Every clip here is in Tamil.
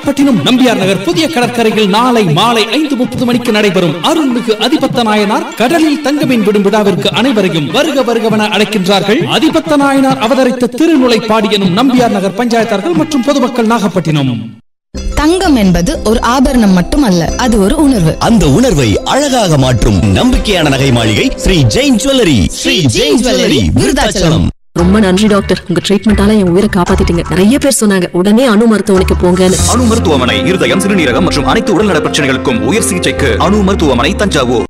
நாகப்பட்டினம் நம்பியார் நகர் புதிய கடற்கரையில் நாளை மாலை ஐந்து முப்பது மணிக்கு நடைபெறும் அருள்மிகு அதிபத்த நாயனார் கடலில் தங்கமீன் விடும் விழாவிற்கு அனைவரையும் வருக வருகவன அழைக்கின்றார்கள் அதிபத்த நாயனார் அவதரித்த திருநுளைப்பாடி எனும் நம்பியார் நகர் பஞ்சாயத்தார்கள் மற்றும் பொதுமக்கள் நாகப்பட்டினம் தங்கம் என்பது ஒரு ஆபரணம் மட்டுமல்ல அது ஒரு உணர்வு அந்த உணர்வை அழகாக மாற்றும் நம்பிக்கையான நகை மாளிகை ஸ்ரீ ஜெயின் ஜுவல்லரி ஸ்ரீ ஜெயின் ஜுவல்லரி விருதாச்சலம் ரொம்ப நன்றி டாக்டர் உங்க ட்ரீட்மெண்டால என் உயிரை காப்பாத்திட்டீங்க நிறைய பேர் சொன்னாங்க உடனே அணு மருத்துவமனைக்கு போங்கன்னு அணு மருத்துவமனை இருதயம் சிறுநீரகம் மற்றும் அனைத்து உடல்நல பிரச்சனைகளுக்கும் உயர் சிகிச்சைக்கு அணு மருத்துவமனை தஞ்சாவூர்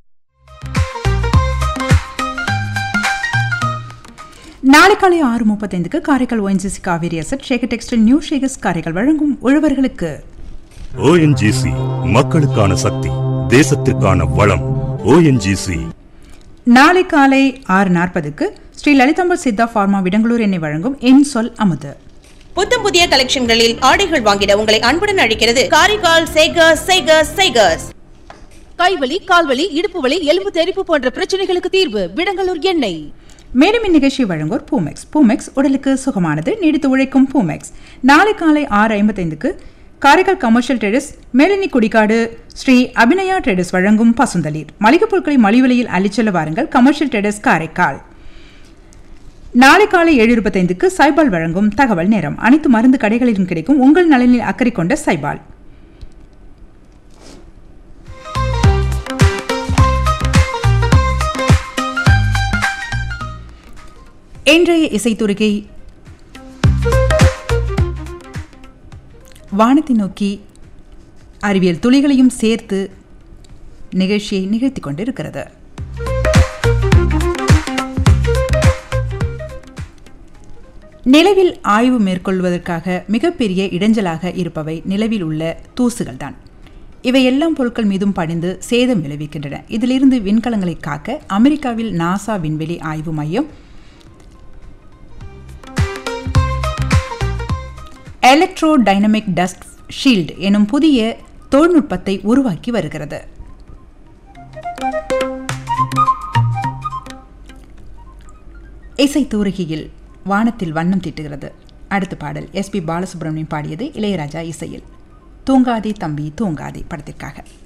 நாளை காலை ஆறு முப்பத்தைந்துக்கு Karaikal ONGC Kaveri asset Shekar textile new Shekars Karaikal வழங்கும் உழவர்களுக்கு ஓஎன்ஜிசி மக்களுக்கான சக்தி தேசத்திற்கான வளம் ஓஎன்ஜிசி நாளை காலை ஆறு நாற்பதுக்கு ஸ்ரீ லலிதாம்பர் சித்தா ஃபார்மா விடங்களூர் எண்ணெய் வழங்கும் என் சொல் அமுது புத்தம் புதிய கலெக்ஷன்களில் ஆடைகள் வாங்கிட உங்களை அன்புடன் அழைக்கிறது காரைக்கால் சேகர்ஸ் சேகர்ஸ் சேகர்ஸ் கைவலி கால்வலி இடுப்பு வலி எலும்பு தெறிப்பு போன்ற பிரச்சனைகளுக்கு தீர்வு விடங்கலூர் எண்ணெய் மேலும் இந்நிகழ்ச்சி வழங்குவோர் பூமெக்ஸ் பூமெக்ஸ் உடலுக்கு சுகமானது நீடித்து உழைக்கும் பூமெக்ஸ் நாளை காலை ஆறு ஐம்பத்தைந்துக்கு காரைக்கால் கமர்ஷியல் ட்ரேடர்ஸ் மேலினி குடிகாடு ஸ்ரீ அபிநயா ட்ரேடர்ஸ் வழங்கும் பசுந்தளிர் மளிகைப் பொருட்களை மலிவு விலையில் அள்ளிச்செல்ல வாருங்கள் கமர்ஷியல் ட்ரேடர்ஸ் காரைக்கால் நாளை காலை ஏழு இருபத்தைந்துக்கு சைபால் வழங்கும் தகவல் நேரம் அனைத்து மருந்து கடைகளிலும் கிடைக்கும் உங்கள் நலனில் அக்கறை கொண்ட சைபால் இன்றைய இசைத்துறைகை வானத்தை நோக்கி அறிவியல் துளிகளையும் சேர்த்து நிகழ்ச்சியை நிகழ்த்தி கொண்டிருக்கிறது நிலவில் ஆய்வு மேற்கொள்வதற்காக மிகப்பெரிய இடைஞ்சலாக இருப்பவை நிலவில் உள்ள தூசுகள்தான் இவை எல்லாம் பொருட்கள் மீதும் படிந்து சேதம் விளைவிக்கின்றன இதிலிருந்து விண்கலங்களை காக்க அமெரிக்காவில் நாசா விண்வெளி ஆய்வு மையம் எலக்ட்ரோ டைனமிக் டஸ்ட் ஷீல்ட் எனும் புதிய தொழில்நுட்பத்தை உருவாக்கி வருகிறது இசை தூரிகையில் வானத்தில் வண்ணம் தீட்டுகிறது அடுத்த பாடல் எஸ்பி பாலசுப்ரமணியம் பாடியது இளையராஜா இசையில் தூங்காதே தம்பி தூங்காதே படத்திற்காக